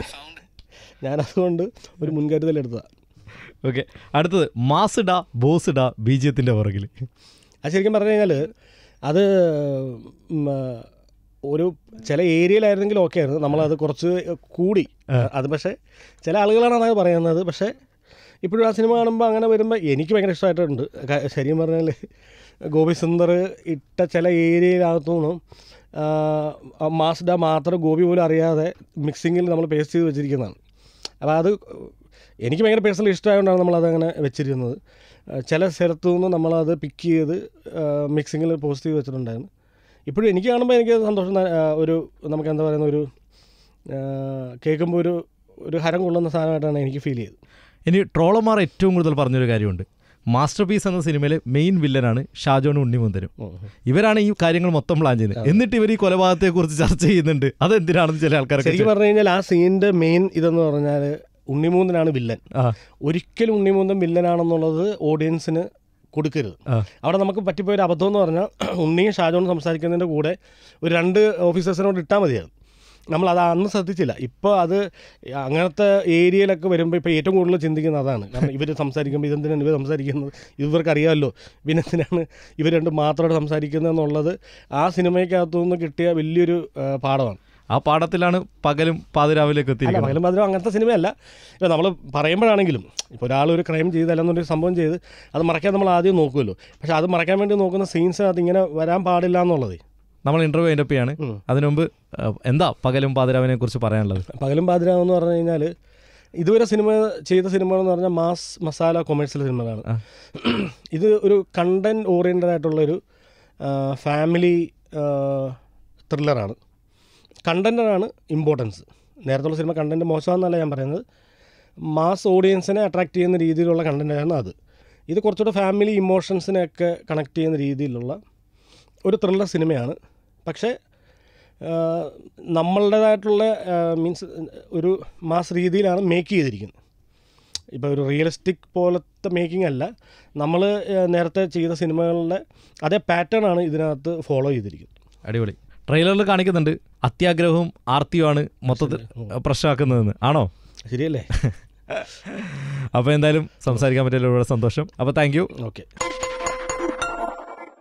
A: ഞാൻ അതുകൊണ്ട് ഒരു മുൻകരുതൽ എടുത്തതാണ്
B: ഓക്കെ അടുത്തത് മാസിഡ ബോസിഡ ബീജത്തിൻ്റെ പുറകിൽ
A: അത് ശരിക്കും പറഞ്ഞു കഴിഞ്ഞാൽ അത് ഉം, ആ, ഒരു ചില ഏരിയയിലായിരുന്നെങ്കിൽ ഓക്കെ ആയിരുന്നു നമ്മളത് കുറച്ച് കൂടി അത് പക്ഷേ ചില ആളുകളാണ് അത് പറയുന്നത് പക്ഷേ ഇപ്പോഴും ആ സിനിമ കാണുമ്പോൾ അങ്ങനെ വരുമ്പോൾ എനിക്ക് ഭയങ്കര ഇഷ്ടമായിട്ടുണ്ട് ക- ശരിക്കും പറഞ്ഞാൽ ഗോപി സുന്ദർ ഇട്ട ചില ഏരിയയിലകത്തുനിന്നും മാസ്ഡ മാത്രം ഗോപി പോലും അറിയാതെ മിക്സിങ്ങിൽ നമ്മൾ പേസ്റ്റ് ചെയ്ത് വെച്ചിരിക്കുന്നതാണ് അപ്പോൾ അത് എനിക്ക് ഭയങ്കര പേഴ്സണലി ഇഷ്ടമായതുകൊണ്ടാണ് നമ്മളതങ്ങനെ വെച്ചിരുന്നത് ആ, ചില സ്ഥലത്തു നിന്ന് നമ്മളത് പിക്ക് ചെയ്ത് മിക്സിങ്ങിൽ പോസ്റ്റ് ചെയ്ത് വെച്ചിട്ടുണ്ടായിരുന്നു ഇപ്പോഴും എനിക്ക് കാണുമ്പോൾ എനിക്ക് സന്തോഷം ത- ആ, ഒരു നമുക്ക് എന്താ പറയുന്ന ഒരു കേൾക്കുമ്പോൾ ഒരു ഒരു ഹരം കൊള്ളുന്ന സാധനമായിട്ടാണ് എനിക്ക് ഫീൽ ചെയ്തത്
B: ഇനി ട്രോളന്മാർ ഏറ്റവും കൂടുതൽ പറഞ്ഞൊരു കാര്യമുണ്ട് മാസ്റ്റർ പീസ് എന്ന സിനിമയിലെ മെയിൻ വില്ലനാണ് ഷാജോൺ ഉണ്ണിമുന്തനും ഇവരാണ് ഈ കാര്യങ്ങൾ മൊത്തം പ്ലാൻ ചെയ്യുന്നത് എന്നിട്ട് ഇവർ ഈ കൊലപാതകത്തെക്കുറിച്ച് ചർച്ച ചെയ്യുന്നുണ്ട് അതെന്തിനാണെന്ന് ചില ആൾക്കാരൊക്കെ
A: ശരിക്കും പറഞ്ഞു കഴിഞ്ഞാൽ ആ സീനിൻ്റെ മെയിൻ ഇതെന്ന് പറഞ്ഞാൽ ഉണ്ണിമൂന്തനാണ് വില്ലൻ
B: ആ
A: ഒരിക്കലും ഉണ്ണിമൂന്തൻ വില്ലനാണെന്നുള്ളത് ഓഡിയൻസിന് കൊടുക്കരുത്
B: ആ.
A: അവിടെ നമുക്ക് പറ്റിപ്പോയ ഒരു അബദ്ധം എന്ന് പറഞ്ഞാൽ ഉണ്ണിയും ഷാജോണും സംസാരിക്കുന്നതിൻ്റെ കൂടെ ഒരു രണ്ട് ഓഫീസേഴ്സിനോട് ഇട്ടാൽ മതിയാകും നമ്മൾ അത് അന്ന് ശ്രദ്ധിച്ചില്ല ഇപ്പോൾ അത് അങ്ങനത്തെ ഏരിയയിലൊക്കെ വരുമ്പോൾ ഇപ്പോൾ ഏറ്റവും കൂടുതൽ ചിന്തിക്കുന്നത് അതാണ് കാരണം ഇവർ സംസാരിക്കുമ്പോൾ ഇതെന്തിനാണ് ഇവർ സംസാരിക്കുന്നത് ഇവർക്ക് അറിയാമല്ലോ പിന്നെ എന്തിനാണ് ഇവർ രണ്ട് മാത്രമായിട്ട് സംസാരിക്കുന്നത് എന്നുള്ളത് ആ സിനിമയ്ക്കകത്തു നിന്ന് കിട്ടിയ വലിയൊരു ആ, പാഠമാണ്
B: ആ പാഠത്തിലാണ് പകലും പാതിരാവിലേക്ക്
A: അല്ല
B: എത്തിയിരിക്കുന്നത്
A: പകലും പതിലും അങ്ങനത്തെ സിനിമയല്ല ഇപ്പോൾ നമ്മൾ പറയുമ്പോഴാണെങ്കിലും ഇപ്പോൾ ഒരാൾ ഒരു ക്രൈം ചെയ്ത് അല്ലെന്നൊരു സംഭവം ചെയ്ത് അത് മറയ്ക്കാൻ നമ്മൾ ആദ്യം നോക്കുമല്ലോ പക്ഷെ അത് മറയ്ക്കാൻ വേണ്ടി നോക്കുന്ന സീൻസ് അത് ഇങ്ങനെ വരാൻ പാടില്ല എന്നുള്ളത്
B: നമ്മൾ ഇന്റർവ്യൂ അതിൻ്റെ ചെയ്യാണ്
A: ഉം.
B: അതിനു മുമ്പ് ആ, എന്താ പകലും പാതിരാവിനെ കുറിച്ച് പറയാനുള്ളത്
A: പകലും പാതിര എന്ന് പറഞ്ഞു കഴിഞ്ഞാൽ ഇതുവരെ സിനിമ ചെയ്ത സിനിമകളെന്ന് പറഞ്ഞാൽ മാസ് മസാല കൊമേഴ്സ്യൽ സിനിമകളാണ്
B: ആ.
A: ഇത് ഒരു കണ്ടൻറ് ഓറിയൻറ്റഡ് ആയിട്ടുള്ളൊരു ഫാമിലി ത്രില്ലറാണ് കണ്ടൻറ്റിനാണ് ഇമ്പോർട്ടൻസ് നേരത്തുള്ള സിനിമ കണ്ടൻറ്റ് മോശമാണെന്നല്ല ഞാൻ പറയുന്നത് മാസ് ഓഡിയൻസിനെ അട്രാക്ട് ചെയ്യുന്ന രീതിയിലുള്ള കണ്ടൻറ്റാണ് അത് ഇത് കുറച്ചുകൂടെ ഫാമിലി ഇമോഷൻസിനെയൊക്കെ കണക്ട് ചെയ്യുന്ന രീതിയിലുള്ള ഒരു ത്രില്ലർ സിനിമയാണ് പക്ഷേ ആഹ് നമ്മളുടേതായിട്ടുള്ള മീൻസ് ഒരു മാസ് രീതിയിലാണ് മേക്ക് ചെയ്തിരിക്കുന്നത് ഇപ്പോൾ ഒരു റിയലിസ്റ്റിക് പോലത്തെ മേക്കിംഗ് അല്ല നമ്മൾ നേരത്തെ ചെയ്ത സിനിമകളുടെ അതേ പാറ്റേൺ ആണ് ഇതിനകത്ത് ഫോളോ ചെയ്തിരിക്കുന്നത്
B: അടിപൊളി ട്രെയിലറിൽ കാണിക്കുന്നുണ്ട് അത്യാഗ്രഹവും ആർത്തിയുമാണ് മൊത്തത്തിൽ പ്രശ്നമാക്കുന്നതെന്ന് ആണോ
A: ശരിയല്ലേ
B: അപ്പോൾ എന്തായാലും സംസാരിക്കാൻ പറ്റിയല്ലോ ഇവിടെ സന്തോഷം അപ്പോൾ താങ്ക് യു
A: ഓക്കെ